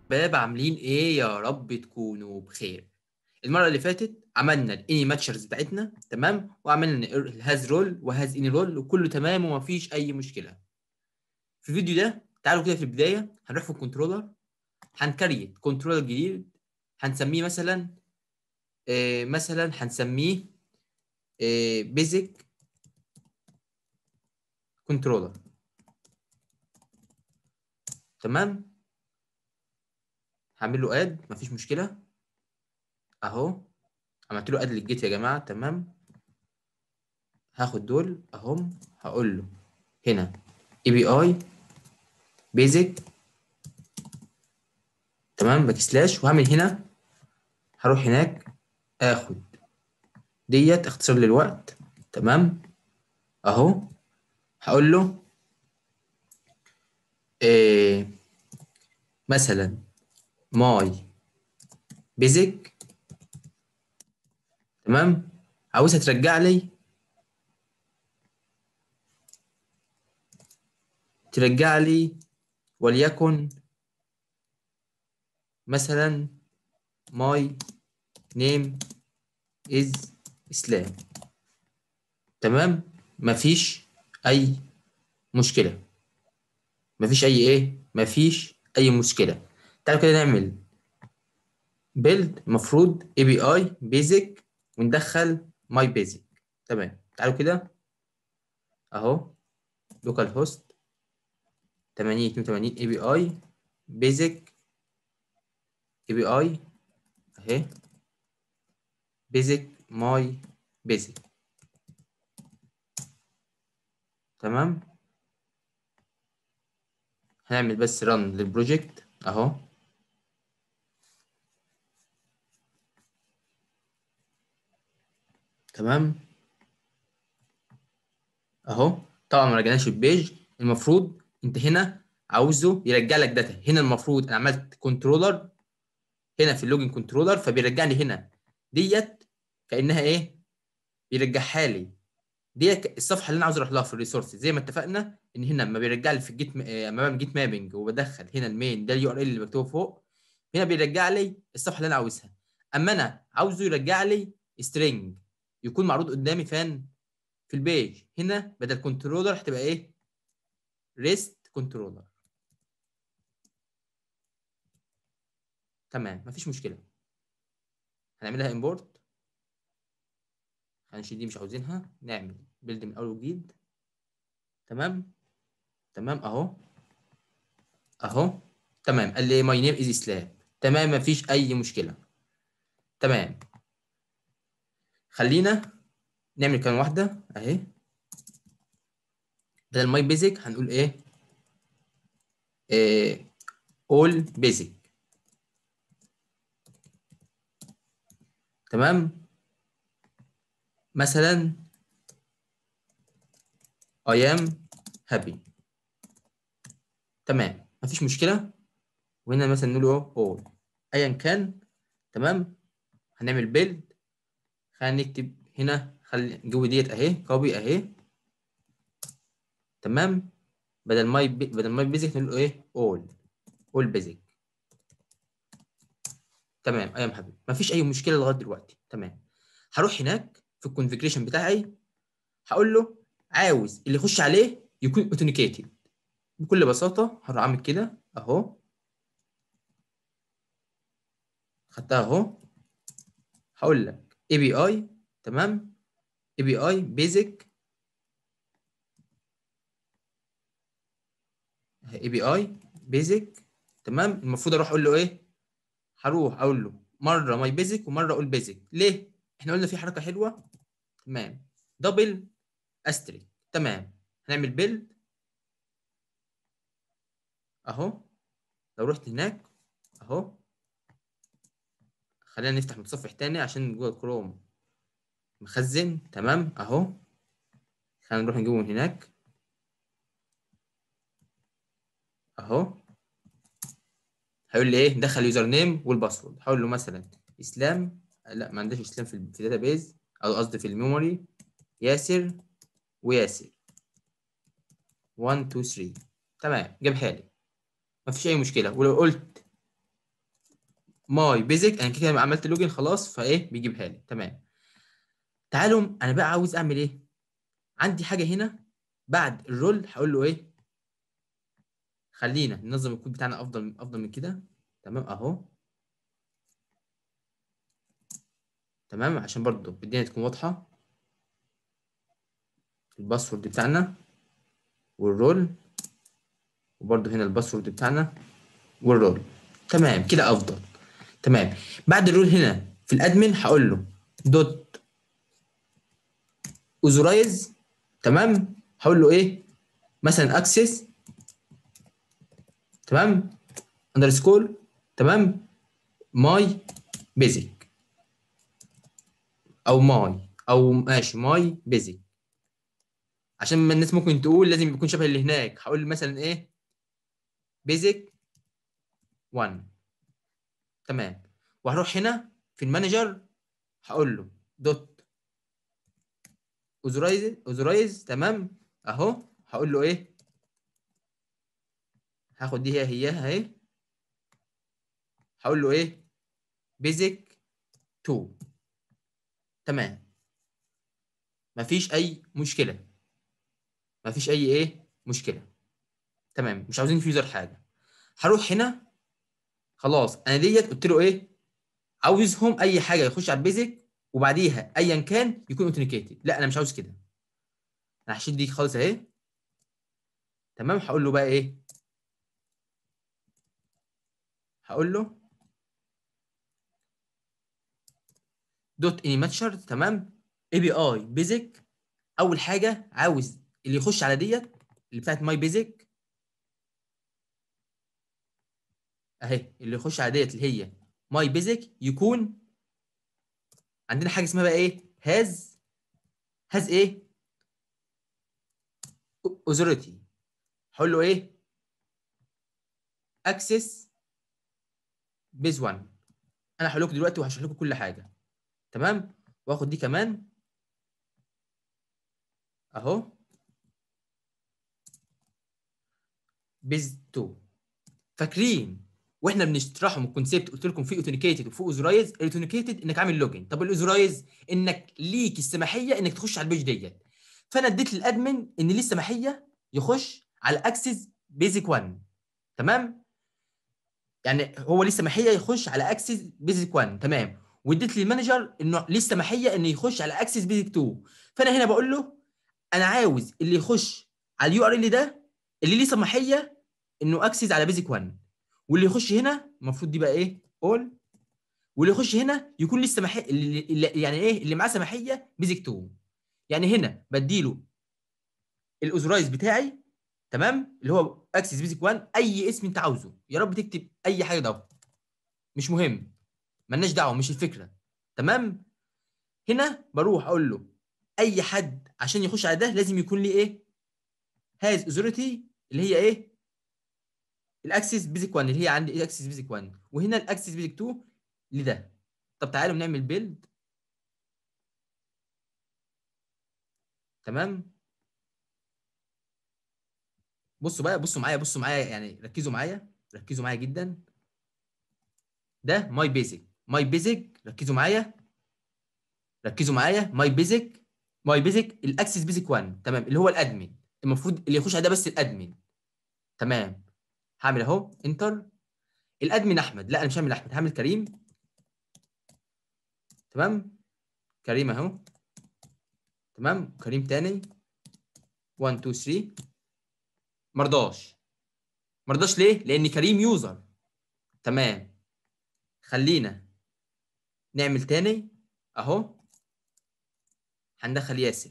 شباب عاملين ايه يا رب تكونوا بخير المره اللي فاتت عملنا الاني ماتشرز بتاعتنا تمام وعملنا الهاز رول وهاز اني رول وكله تمام ومفيش اي مشكله في الفيديو ده تعالوا كده في البدايه هنروح في الكنترولر هنكريت كنترولر جديد هنسميه مثلا آه مثلا هنسميه آه بيزك كنترولر تمام هعمل له اد مفيش مشكله اهو عملت له اد للجيت يا جماعه تمام هاخد دول اهم هقول له هنا اي بي اي بيزك تمام باك سلاش وهعمل هنا هروح هناك اخد ديت اختصار للوقت تمام اهو هقول له إيه مثلا ماي بيزك تمام عاوزها ترجع لي ترجع لي وليكن مثلا ماي نيم از اسلام تمام مفيش اي مشكله مفيش اي ايه مفيش اي مشكله تعالوا كده نعمل بيلد المفروض اي بي اي بيزك وندخل ماي بيزك تمام تعالوا كده اهو لوكال هوست 8082 اي بي اي بيزك اي بي اي اهي بيزك ماي بيزك تمام هنعمل بس رن للبروجكت اهو تمام اهو طبعا ما رجعناش البيج المفروض انت هنا عاوزه يرجع لك داتا هنا المفروض انا عملت كنترولر هنا في اللوجن كنترولر فبيرجع لي هنا ديت كانها ايه بيرجعها لي ديت الصفحه اللي انا عاوز اروح لها في الريسورس زي ما اتفقنا ان هنا لما بيرجع لي في الجيت لما بعمل جيت مابنج وبدخل هنا المين ده اليو ار ال اللي مكتوب فوق هنا بيرجع لي الصفحه اللي انا عاوزها اما انا عاوزه يرجع لي سترينج يكون معروض قدامي فين في البيج هنا بدل كنترولر هتبقى ايه ريست كنترولر تمام مفيش مشكله هنعملها امبورت هنشيل دي مش عاوزينها نعمل بيلد من اول وجديد تمام تمام اهو اهو تمام قال لي ماي نيم از اسلام تمام مفيش اي مشكله تمام خلينا نعمل كمان واحده اهي بدل ماي بيزك هنقول ايه ايه all basic تمام مثلا I am happy تمام مفيش مشكله وهنا مثلا نقول له all ايا كان تمام هنعمل بيلد خلينا نكتب هنا خلي جوه ديت اهي كوبي اهي تمام بدل ماي بي... بدل ماي بيزك نقول ايه all all basic تمام ايام حبيبي مفيش اي مشكله لغايه دلوقتي تمام هروح هناك في الكونفيجريشن بتاعي هقول له عاوز اللي يخش عليه يكون اوتنيكيتد بكل بساطه هروح اعمل كده اهو خدتها اهو هقول لك اي بي اي تمام اي بي اي بيزك اي بي اي بيزك تمام المفروض اروح اقول له ايه هروح اقول له مره ماي بيزك ومره اقول بيزك ليه احنا قلنا في حركه حلوه تمام دبل استريك تمام هنعمل بيلد اهو لو رحت هناك اهو خلينا نفتح متصفح تاني عشان جوجل كروم مخزن تمام اهو خلينا نروح نجيبه من هناك اهو هيقول لي ايه دخل يوزر نيم والباسورد هقول له مثلا اسلام لا ما عنديش اسلام في الداتا بيز او قصدي في الميموري ياسر وياسر 1 2 3 تمام جابها لي مفيش اي مشكله ولو قلت ماي بيزك انا كده عملت لوجن خلاص فايه بيجيبها لي تمام تعالوا انا بقى عاوز اعمل ايه عندي حاجه هنا بعد الرول هقول له ايه خلينا ننظم الكود بتاعنا افضل افضل من كده تمام اهو تمام عشان برضو الدنيا تكون واضحه الباسورد بتاعنا والرول وبرضو هنا الباسورد بتاعنا والرول تمام كده افضل تمام بعد الرول هنا في الادمن هقول له دوت اوزرايز تمام هقول له ايه مثلا اكسس تمام اندرسكور تمام ماي بيزك او ماي او ماشي ماي بيزك عشان ما الناس ممكن تقول لازم يكون شبه اللي هناك هقول مثلا ايه بيزك 1 تمام وهروح هنا في المانجر هقول له دوت اوزرايز اوزرايز تمام اهو هقول له ايه هاخد دي هي هياها اهي هقول له ايه بيزك 2 تمام مفيش اي مشكله مفيش اي ايه مشكله تمام مش عاوزين في يوزر حاجه هروح هنا خلاص انا ديت قلت له ايه عاوزهم اي حاجه يخش على البيزك وبعديها ايا كان يكون اوثنتيكيتد لا انا مش عاوز كده انا هشيل دي خالص اهي تمام هقول له بقى ايه هقول له دوت اني ماتشر تمام اي بي اي بيزك اول حاجه عاوز اللي يخش على ديت اللي بتاعت ماي بيزك اهي اللي يخش على ديت اللي هي ماي بيزك يكون عندنا حاجه اسمها بقى ايه هاز هاز ايه اوثوريتي هقول له ايه اكسس بيز 1 انا هقول لكم دلوقتي وهشرح لكم كل حاجه تمام واخد دي كمان اهو بيز 2 فاكرين واحنا بنشرحهم الكونسيبت قلت لكم في اوثنتيكيتد وفي اوزرايز الاوثنتيكيتد انك عامل لوجن طب الاوزرايز انك ليك السماحيه انك تخش على البيج ديت فانا اديت للادمن ان ليه السماحيه يخش على اكسس بيزك 1 تمام يعني هو ليه السماحيه يخش على اكسس بيزك 1 تمام واديت للمانجر انه ليه السماحيه انه يخش على اكسس بيزك 2 فانا هنا بقول له انا عاوز اللي يخش على اليو ار ال ده اللي ليه سماحيه انه اكسس على بيزك 1 واللي يخش هنا المفروض دي بقى ايه اول واللي يخش هنا يكون لسه سماحيه اللي اللي يعني ايه اللي معاه سماحيه بيزك 2 يعني هنا بديله الاوزرايز بتاعي تمام اللي هو اكسس بيزك 1 اي اسم انت عاوزه يا رب تكتب اي حاجه ده مش مهم ملناش دعوه مش الفكره تمام هنا بروح اقول له اي حد عشان يخش على ده لازم يكون ليه ايه هاز اوثوريتي اللي هي ايه الاكسس بيزك 1 اللي هي عندي الاكسس بيزك 1 وهنا الاكسس بيزك 2 لده طب تعالوا نعمل بيلد تمام بصوا بقى بصوا معايا بصوا معايا يعني ركزوا معايا ركزوا معايا جدا ده ماي بيزك ماي بيزك ركزوا معايا ركزوا معايا ماي بيزك ماي بيزك الاكسس بيزك 1 تمام اللي هو الادمن المفروض اللي يخش على ده بس الادمن تمام هعمل اهو انتر الادمن احمد لا انا مش هعمل احمد هعمل كريم تمام كريم اهو تمام كريم تاني 1 2 3 مرضاش مرضاش ليه لان كريم يوزر تمام خلينا نعمل تاني اهو هندخل ياسر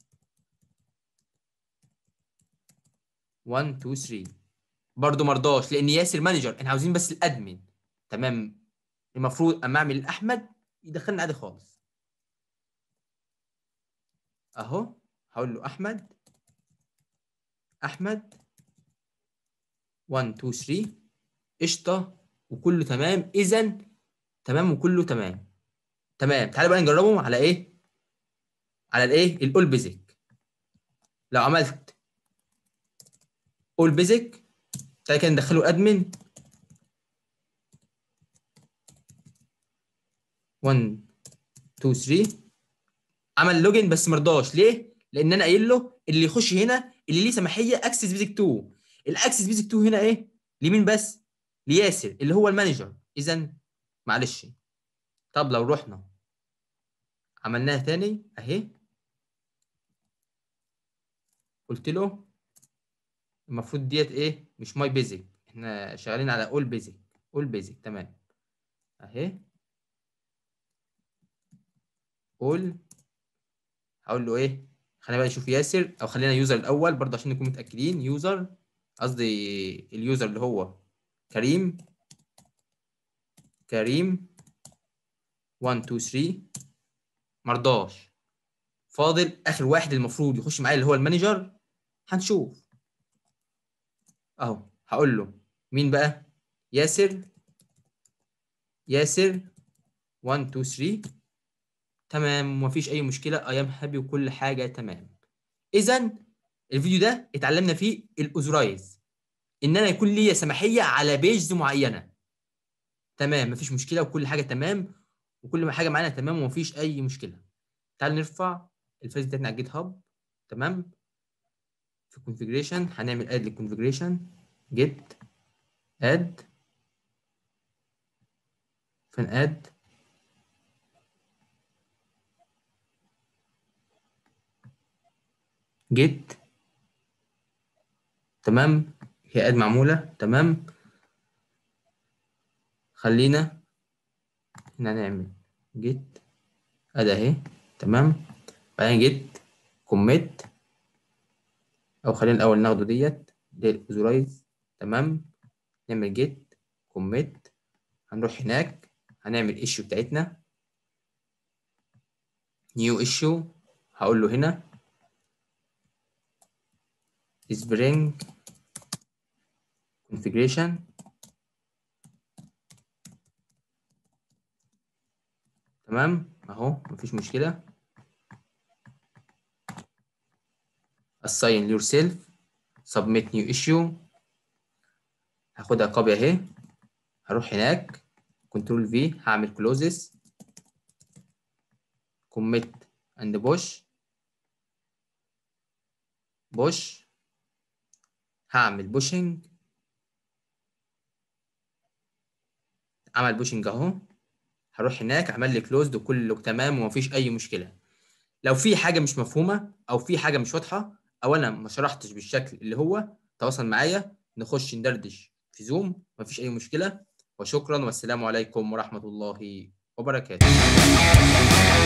1 2 3 برضه مرضاش لان ياسر مانجر احنا عاوزين بس الادمن تمام المفروض اما اعمل احمد يدخلنا عادي خالص اهو هقول له احمد احمد 1 2 3 قشطه وكله تمام اذا تمام وكله تمام تمام تعالى بقى نجربهم على ايه على الايه الاول بيزك لو عملت اول بيزك تعالى كده ندخله ادمن 1 2 3 عمل لوجن بس ما رضاش ليه؟ لان انا قايل له اللي يخش هنا اللي ليه سماحيه اكسس بيزك 2 الاكسس بيزك 2 هنا ايه؟ لمين بس؟ لياسر اللي هو المانجر اذا معلش طب لو رحنا عملناها تاني اهي قلت له المفروض ديت ايه مش ماي بيزك احنا شغالين على اول بيزك اول بيزك تمام اهي اول هقول له ايه خلينا بقى نشوف ياسر او خلينا يوزر الاول برضه عشان نكون متاكدين يوزر قصدي اليوزر اللي هو كريم كريم 1 2 3 مرضاش فاضل اخر واحد المفروض يخش معايا اللي هو المانجر هنشوف اهو هقول له مين بقى ياسر ياسر 1 2 3 تمام ومفيش اي مشكله ايام هابي وكل حاجه تمام اذا الفيديو ده اتعلمنا فيه الاوزرايز ان انا يكون ليا سماحيه على بيجز معينه تمام مفيش مشكله وكل حاجه تمام وكل ما حاجه معانا تمام ومفيش اي مشكله تعال نرفع الفايل بتاعتنا على الجيت هاب تمام في الكونفيجريشن هنعمل اد للكونفيجريشن جيت اد فين اد جيت تمام هي اد معموله تمام خلينا هنا نعمل جيت اد اهي تمام بعدين جيت كوميت او خلينا الاول ناخده ديت دي الاوزرايز تمام نعمل جيت كوميت هنروح هناك هنعمل ايشيو بتاعتنا نيو ايشيو هقول له هنا spring configuration تمام اهو مفيش مشكله assign yourself submit new issue هاخدها كوبي اهي هروح هناك كنترول في هعمل closes commit and push push هعمل بوشنج عمل بوشنج اهو هروح هناك عمل لي كلوزد وكله تمام ومفيش اي مشكله لو في حاجه مش مفهومه او في حاجه مش واضحه او انا ما شرحتش بالشكل اللي هو تواصل معايا نخش ندردش في زوم مفيش اي مشكله وشكرا والسلام عليكم ورحمه الله وبركاته